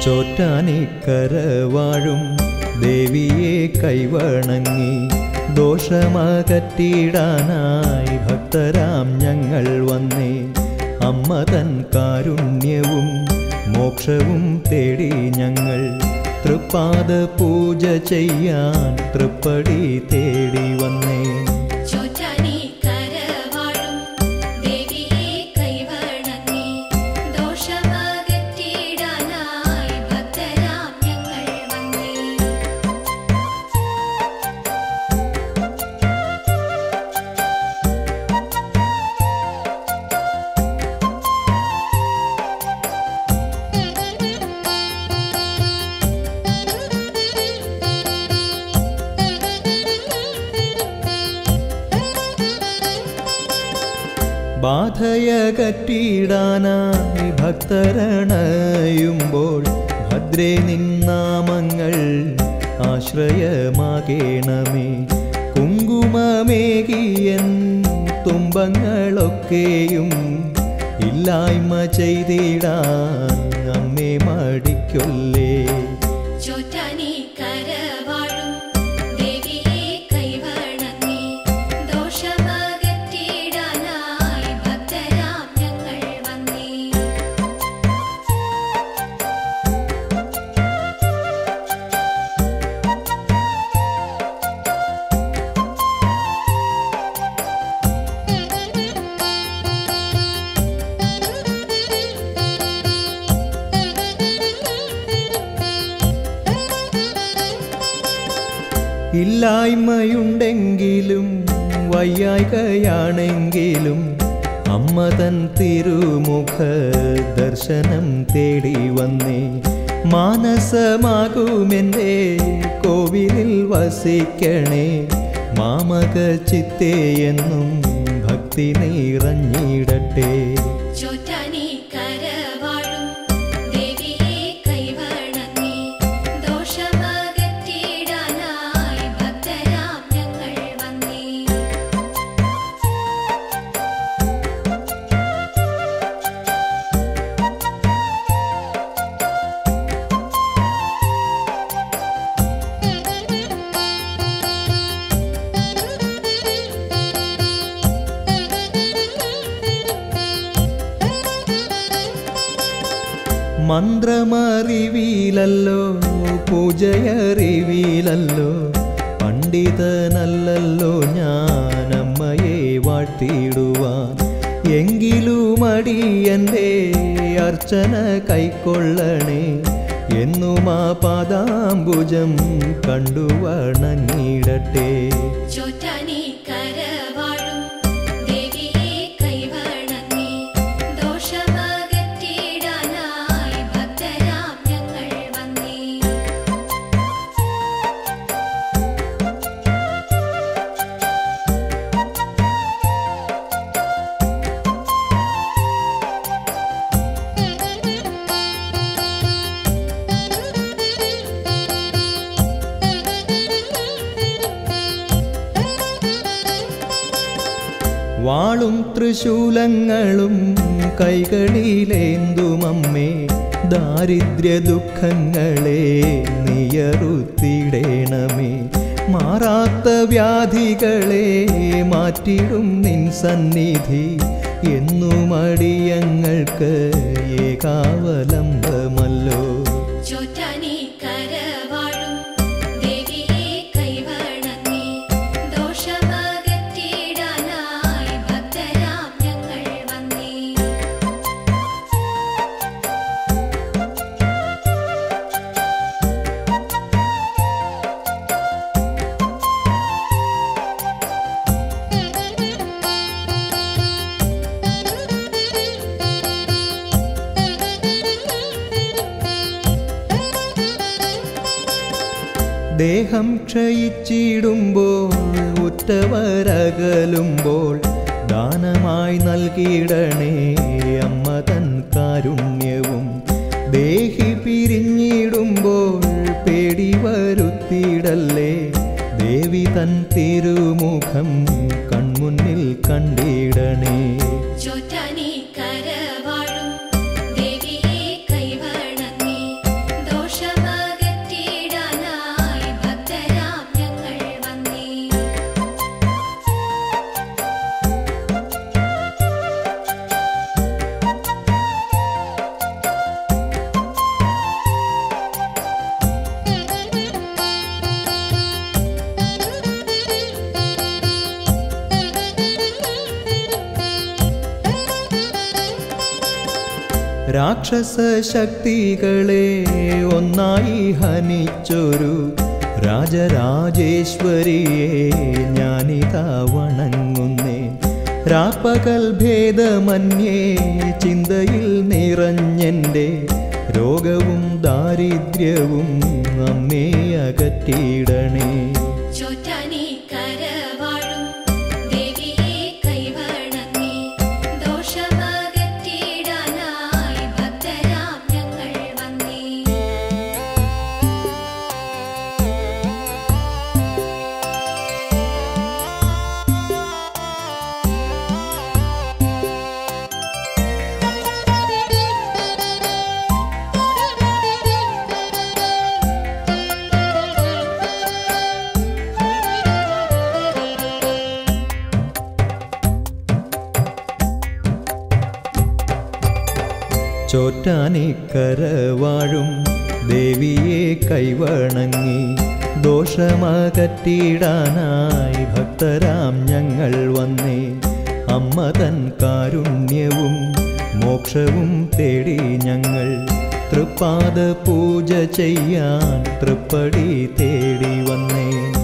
ചോറ്റാനിക്കര വാഴും ദേവിയെ കൈവണങ്ങി ദോഷമകറ്റിടാനായി ഭക്തരാം ഞങ്ങൾ വന്നേ അമ്മ തൻ കാരുണ്യവും മോക്ഷവും തേടി ഞങ്ങൾ തൃപ്പാദ പൂജ ചെയ്യാൻ തൃപ്പടി തേടി വന്നേ ചോറ്റാനി കരവാഴും ദേവിയെ കൈവണങ്ങി ദോഷമകറ്റിടാനായി ഭക്തരാം ഞങ്ങൾ വന്നേ ബാധയകറ്റിടാനായി ഭക്തരണയുമ്പോൾ ഭദ്രേ നിന്നാമങ്ങൾ ആശ്രയമാകേണമേ കുങ്കുമമേകിയൻ തുമ്പങ്ങളൊക്കെയും ഇല്ലായ്മ ചെയ്തിടാൻ അമ്മേ മടിക്കൊല്ലേ ചോറ്റാനി കരവാഴും ദേവിയെ കൈവണങ്ങി ദോഷമകറ്റിടാനായി ഭക്തരാം ഞങ്ങൾ വന്നേ ഇല്ലായ്മയുണ്ടെങ്കിലും വയ്യായ്കയാണെങ്കിലും അമ്മ തൻ തിരുമുഖ ദർശനം തേടി വന്നേ മാനസമാകുമെൻ്റെ കോവിലിൽ വസിക്കണേ മാമക ചിത്തേ എന്നും ഭക്തി നിറഞ്ഞിടട്ടെ ചോറ്റാനി കരവാഴും ദേവിയെ കൈവണങ്ങി ദോഷമകറ്റിടാനായി ഭക്തരാം ഞങ്ങൾ വന്നേ മന്ത്രമറിവിലല്ലോ പൂജയറിവിലല്ലോ പണ്ഡിതനല്ലല്ലോ ഞാൻ അമ്മയെ വാഴ്ത്തിയിടുവാൻ എങ്കിലും അടിയൻ്റെ അർച്ചന കൈക്കൊള്ളണേ എന്നും ആ പാദാംബുജം കണ്ടു വണങ്ങിടട്ടെ ചോറ്റാനി കരവാഴും ദേവിയെ കൈവണങ്ങി ദോഷമകറ്റിടാനായി ഭക്തരാം ഞങ്ങൾ വന്നേ വാളും തൃശൂലങ്ങളും കൈകളിലേന്തുമമ്മേ ദാരിദ്ര്യ ദുഃഖങ്ങളെ നിയറുത്തിടേണമേ മാറാത്ത വ്യാധികളെ മാറ്റിടും നിൻ സന്നിധി എന്നും അടിയങ്ങൾക്ക് ഏകാവലംബമല്ലോ ചോറ്റാനി കരവാഴും ദേവിയെ കൈവണങ്ങി ദോഷമകറ്റിടാനായി ഭക്തരാം ഞങ്ങൾ വന്നേ ദേഹം ക്ഷയിച്ചിടുമ്പോൾ ഉറ്റവരകലുമ്പോൾ ദാനമായി നൽകിയിടണേ അമ്മ തൻ കാരുണ്യവും ദേഹി പിരിഞ്ഞിടുമ്പോൾ പേടി വരുത്തിയിടല്ലേ ദേവി തൻ തിരുമുഖം കൺമുന്നിൽ കണ്ടിടണേ ചോറ്റാനി കരവാഴും ദേവിയെ കൈവണങ്ങി രാക്ഷസ ശക്തികളെ ഒന്നായി ഹനിച്ചൊരു രാജരാജേശ്വരിയെ ഞാനിതാ വണങ്ങുന്നേ രാപ്പകൽ ഭേദമന്യേ ചിന്തയിൽ നിറഞ്ഞെൻ്റെ രോഗവും ദാരിദ്ര്യവും അമ്മേ അകറ്റിയിടണേ ചോറ്റാനി കരവാഴും ദേവിയെ കൈവണങ്ങി ദോഷമകറ്റിയിടാനായി ഭക്തരാം ഞങ്ങൾ വന്നേ ചോറ്റാനിക്കര വാഴും ദേവിയെ കൈവണങ്ങി ദോഷമകറ്റിയിടാനായി ഭക്തരാം ഞങ്ങൾ വന്നേ അമ്മ തൻ കാരുണ്യവും മോക്ഷവും തേടി ഞങ്ങൾ തൃപ്പാദ പൂജ ചെയ്യാൻ തൃപ്പടി തേടി വന്നേ